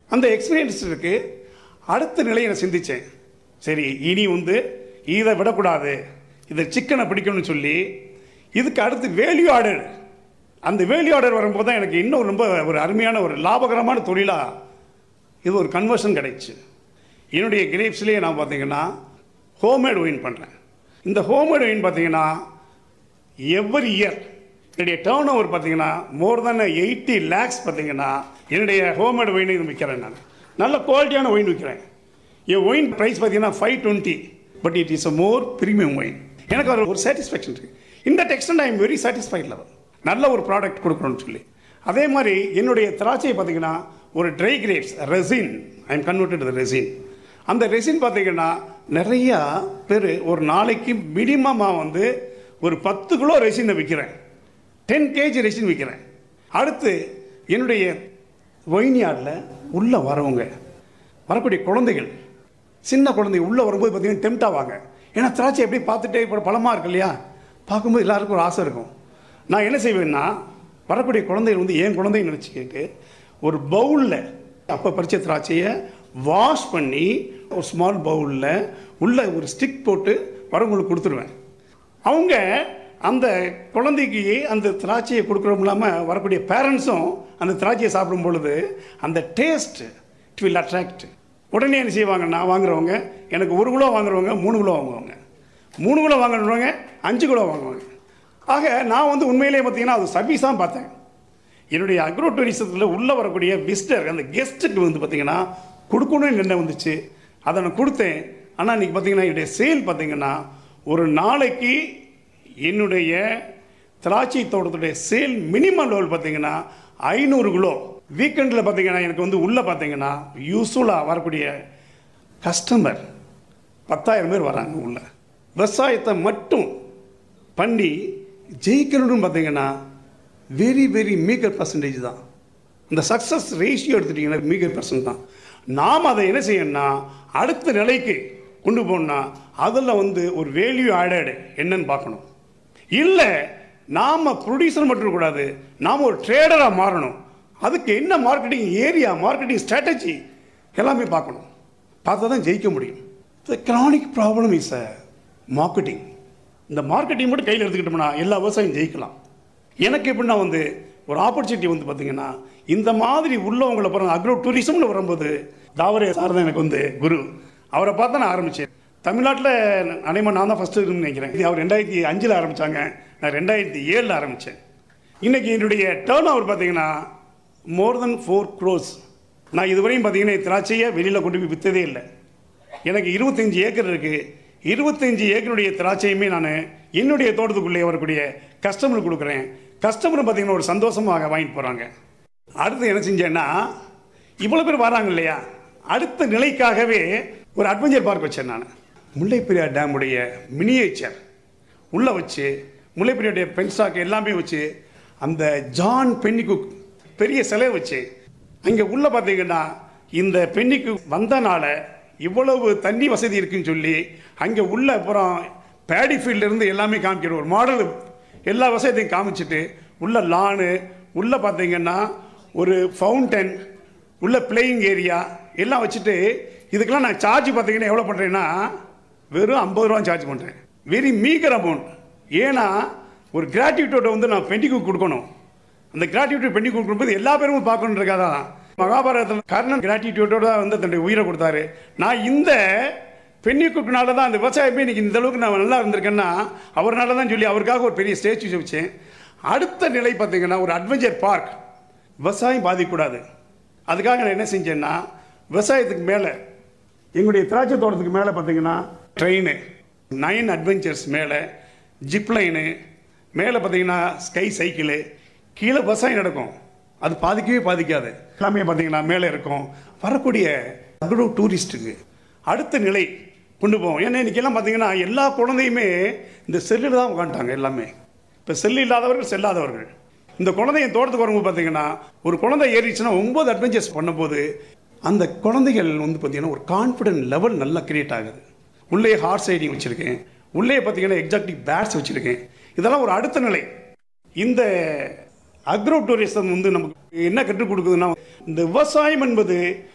அந்த எக்ஸ்பீரியன்ஸுக்கு அடுத்த நிலையை நான் சிந்தித்தேன் சரி இனி வந்து இதை விடக்கூடாது இதை சிக்கனை பிடிக்கணும்னு சொல்லி இதுக்கு அடுத்து வேல்யூ ஆர்டர் அந்த வேல்யூ ஆர்டர் வரும்போது தான் எனக்கு இன்னும் ரொம்ப ஒரு அருமையான ஒரு லாபகரமான தொழிலாக இது ஒரு கன்வர்ஷன் கிடைச்சு என்னுடைய கிரேப்ஸ்லேயே நான் பார்த்தீங்கன்னா ஹோம்மேட் ஒயின் பண்ணுறேன் இந்த ஹோம்மேட் ஒயின் பார்த்தீங்கன்னா எவ்ரி இயர் என்னுடைய டேர்ன் ஓவர் பார்த்தீங்கன்னா மோர் தென் எயிட்டி லேக்ஸ் பார்த்தீங்கன்னா என்னுடைய ஹோம்மேட் ஒயின் இது விற்கிறேன் நான் நல்ல குவாலிட்டியான ஒயின் விற்கிறேன் என் ஒயின் ப்ரைஸ் பார்த்தீங்கன்னா five twenty but it is a more premium wine எனக்கு ஒரு ஒரு சாட்டிஸ்ஃபேக்ஷன் இருக்குது இந்த டெக்ஸ்டன் I am very satisfied level நல்ல ஒரு ப்ராடக்ட் கொடுக்கணும்னு சொல்லி அதே மாதிரி என்னுடைய திராட்சையை பார்த்தீங்கன்னா ஒரு dry grapes raisin I am converted raisin அந்த ரெசின் பார்த்தீங்கன்னா நிறையா பேர் ஒரு நாளைக்கு மினிமமாக வந்து ஒரு பத்து கிலோ ரெசினை விற்கிறேன் டென் கேஜி ரெசின் விற்கிறேன் அடுத்து என்னுடைய ஒயின்யார்டில் உள்ளே வரவங்க வரக்கூடிய குழந்தைகள் சின்ன குழந்தைங்க உள்ளே வரும்போது பார்த்தீங்கன்னா டெம்ட் ஆவாங்க ஏன்னா திராட்சை எப்படி பார்த்துட்டே இப்போ பழமாக இருக்கு இல்லையா பார்க்கும்போது எல்லாருக்கும் ஒரு ஆசை இருக்கும் நான் என்ன செய்வேன்னா வரக்கூடிய குழந்தைகள் வந்து என் குழந்தைங்க நினச்சிக்கிட்டு ஒரு பவுலில் அப்போ பறிச்ச திராட்சையை வாஷ் பண்ணி ஒரு ஸ்மால் பவுலில் உள்ள ஒரு ஸ்டிக் போட்டு வரவங்களுக்கு கொடுத்துருவேன் அவங்க அந்த குழந்தைக்கு அந்த திராட்சையை கொடுக்குறோம் இல்லாமல் வரக்கூடிய பேரண்ட்ஸும் அந்த திராட்சையை சாப்பிடும் பொழுது அந்த டேஸ்ட் இட் வில் அட்ராக்ட் உடனே என்ன செய்வாங்கன்னா வாங்குறவங்க எனக்கு ஒரு கிலோ வாங்குறவங்க மூணு கிலோ வாங்குவாங்க மூணு கிலோ வாங்குறவங்க அஞ்சு கிலோ வாங்குவாங்க ஆக நான் வந்து உண்மையிலேயே பார்த்தீங்கன்னா அது சர்வீஸாக பார்த்தேன் என்னுடைய அக்ரோ டூரிசத்தில் உள்ளே வரக்கூடிய விசிட்டர் அந்த கெஸ்ட்டுக்கு வந்து பார்த்தீங்கன்னா கொடுக்கணும்னு என்ன வந்துச்சு அதை நான் கொடுத்தேன் ஆனால் இன்றைக்கி பார்த்தீங்கன்னா என்னுடைய சேல் பார்த்தீங்கன்னா ஒரு நாளைக்கு என்னுடைய திராட்சை தோட்டத்துடைய சேல் மினிமம் லெவல் பார்த்தீங்கன்னா ஐநூறு கிலோ வீக்கெண்டில் பார்த்தீங்கன்னா எனக்கு வந்து உள்ளே பார்த்தீங்கன்னா யூஸ்ஃபுல்லாக வரக்கூடிய கஸ்டமர் பத்தாயிரம் பேர் வராங்க உள்ள விவசாயத்தை மட்டும் பண்ணி ஜெயிக்கணும்னு பார்த்தீங்கன்னா வெரி வெரி மீகர் பர்சன்டேஜ் தான் இந்த சக்ஸஸ் ரேஷியோ எடுத்துட்டிங்கன்னா மீகர் பர்சன்ட் தான் நாம் அதை என்ன செய்யணும்னா அடுத்த நிலைக்கு கொண்டு போகணும்னா அதில் வந்து ஒரு வேல்யூ ஆடட் என்னன்னு பார்க்கணும் இல்லை நாம் ப்ரொடியூசர் மட்டும் இருக்கக்கூடாது நாம் ஒரு ட்ரேடராக மாறணும் அதுக்கு என்ன மார்க்கெட்டிங் ஏரியா மார்க்கெட்டிங் ஸ்ட்ராட்டஜி எல்லாமே பார்க்கணும் பார்த்தா தான் ஜெயிக்க முடியும் the chronic problem is a marketing இந்த மார்க்கெட்டிங் மட்டும் கையில் எடுத்துக்கிட்டோம்னா எல்லா விவசாயம் ஜெயிக்கலாம் எனக்கு எப்படின்னா வந்து ஒரு ஆப்பர்ச்சுனிட்டி வந்து பார்த்தீங்கன்னா இந்த மாதிரி உள்ளவங்களை பாருங்க அக்ரோ டூரிசம்னு வரும்போது தாவரே சார் தான் எனக்கு வந்து குரு அவரை பார்த்து நான் ஆரம்பித்தேன் தமிழ்நாட்டில் அனைமா நான் தான் ஃபஸ்ட்டு நினைக்கிறேன் இது அவர் ரெண்டாயிரத்தி அஞ்சில் ஆரம்பித்தாங்க நான் ரெண்டாயிரத்தி ஏழில் ஆரம்பித்தேன் இன்றைக்கி என்னுடைய டேர்ன் ஓவர் பார்த்தீங்கன்னா மோர் தென் ஃபோர் க்ரோஸ் நான் இதுவரையும் பார்த்தீங்கன்னா திராட்சையை வெளியில் கொண்டு போய் விற்றதே இல்லை எனக்கு இருபத்தஞ்சி ஏக்கர் இருக்குது இருபத்தஞ்சி ஏக்கருடைய திராட்சையுமே நான் என்னுடைய தோட்டத்துக்குள்ளே வரக்கூடிய கஸ்டமருக்கு கொடுக்குறேன் கஸ்டமர் பார்த்தீங்கன்னா ஒரு சந்தோஷமாக வாங்கிட்டு போகிறாங்க அடுத்து என்ன செஞ்சேன்னா இவ்வளோ பேர் வராங்க இல்லையா அடுத்த நிலைக்காகவே ஒரு அட்வென்ச்சர் பார்க் வச்சேன் நான் முல்லைப்பெரியார் டேமுடைய மினியேச்சர் உள்ளே வச்சு முல்லைப்பெரியாருடைய பென்ஸ்டாக் எல்லாமே வச்சு அந்த ஜான் பென்னிகுக் பெரிய சிலை வச்சு அங்கே உள்ளே பார்த்தீங்கன்னா இந்த பென்னிக்கு வந்தனால இவ்வளவு தண்ணி வசதி இருக்குன்னு சொல்லி அங்கே உள்ள அப்புறம் பேடி ஃபீல்ட்லேருந்து எல்லாமே காமிக்கிற ஒரு மாடல் எல்லா வசதியும் காமிச்சிட்டு உள்ள லானு உள்ளே பார்த்தீங்கன்னா ஒரு ஃபவுண்டன் உள்ள பிளேயிங் ஏரியா எல்லாம் வச்சுட்டு இதுக்கெல்லாம் நான் சார்ஜ் பார்த்தீங்கன்னா எவ்வளோ பண்ணுறேன்னா வெறும் ஐம்பது ரூபா சார்ஜ் பண்ணுறேன் வெரி மீகர் அமௌண்ட் ஏன்னா ஒரு கிராட்டிவிட்டியோட வந்து நான் பெண்டிக்கு கொடுக்கணும் அந்த கிராட்டிவிட்டி பெண்டிங் கொடுக்கும்போது எல்லா பேரும் பார்க்கணுன்றக்காக தான் மகாபாரதத்தில் கர்ணன் கிராட்டிடியூட்டோட தான் வந்து தன்னுடைய உயிரை கொடுத்தாரு நான் இந்த பெண்ணிக்குனால தான் அந்த விவசாயமே இன்னைக்கு இந்த அளவுக்கு நான் நல்லா இருந்திருக்கேன்னா அவர்னால தான் சொல்லி அவருக்காக ஒரு பெரிய ஸ்டேச்சு வச்சேன் அடுத்த நிலை பார்த்தீங்கன்னா ஒரு அட்வென்ச்சர் பார்க் விவசாயம் பாதிக்கக்கூடாது அதுக்காக நான் என்ன செஞ்சேன்னா விவசாயத்துக்கு மேலே எங்களுடைய திராட்சை தோட்டத்துக்கு மேலே பார்த்தீங்கன்னா ட்ரெயின் நைன் அட்வென்ச்சர்ஸ் மேலே ஜிப்லைனு மேலே பார்த்தீங்கன்னா ஸ்கை சைக்கிளு கீழே விவசாயம் நடக்கும் அது பாதிக்கவே பாதிக்காது எல்லாமே பார்த்தீங்கன்னா மேலே இருக்கும் வரக்கூடிய அக்ரோ டூரிஸ்ட்டுக்கு அடுத்த நிலை கொண்டு போவோம் ஏன்னா இன்றைக்கெல்லாம் பார்த்தீங்கன்னா எல்லா குழந்தையுமே இந்த செல்லில் தான் உட்காந்துட்டாங்க எல்லாமே இப்போ செல்லு இல்லாதவர்கள் செல்லாதவர்கள் இந்த குழந்தைங்க தோட்டத்துக்கு வரும்போது பார்த்தீங்கன்னா ஒரு குழந்தை ஏறிச்சுன்னா ஒம்பது அட்வென்ச்சர்ஸ் பண்ணும்போது அந்த குழந்தைகள் வந்து பார்த்தீங்கன்னா ஒரு கான்ஃபிடென்ட் லெவல் நல்லா கிரியேட் ஆகுது உள்ளே ஹார்ஸ் ரைடிங் வச்சுருக்கேன் உள்ளே பார்த்தீங்கன்னா எக்ஸாக்டிவ் பேட்ஸ் வச்சுருக்கேன் இதெல்லாம் ஒரு அடுத்த நிலை இந்த அக்ரோ டூரிசம் வந்து நமக்கு என்ன கற்றுக் கொடுக்குதுன்னா இந்த விவசாயம் என்பது